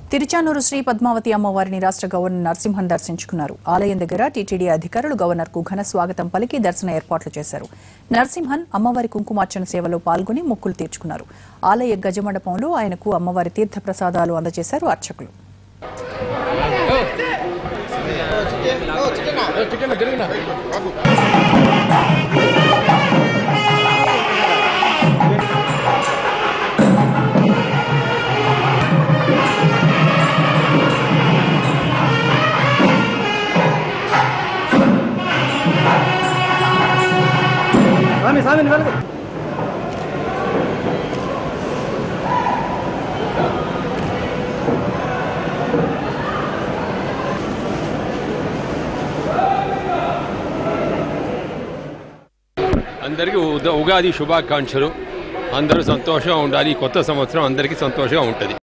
తిరుచానూరు శ్రీ పద్మావతి అమ్మవారిని రాష్ట్ర గవర్నర్ నరసింహన్ దర్శించుకున్నారు ఆలయం దగ్గర టీటీడీ అధికారులు గవర్నర్ కు ఘన స్వాగతం పలికి దర్శన ఏర్పాట్లు చేశారు నరసింహన్ అమ్మవారి కుంకుమార్చన సేవలో పాల్గొని మొక్కులు తీర్చుకున్నారు ఆలయ గజమండపంలో ఆయనకు అమ్మవారి తీర్థ ప్రసాదాలు అందజేశారు అర్చకులు స్వామి స్వామి వెలుగు అందరికీ ఉద- ఉగాది శుభాకాంక్షలు అందరూ సంతోషంగా ఉండాలి ఈ కొత్త సంవత్సరం అందరికీ సంతోషంగా ఉంటుంది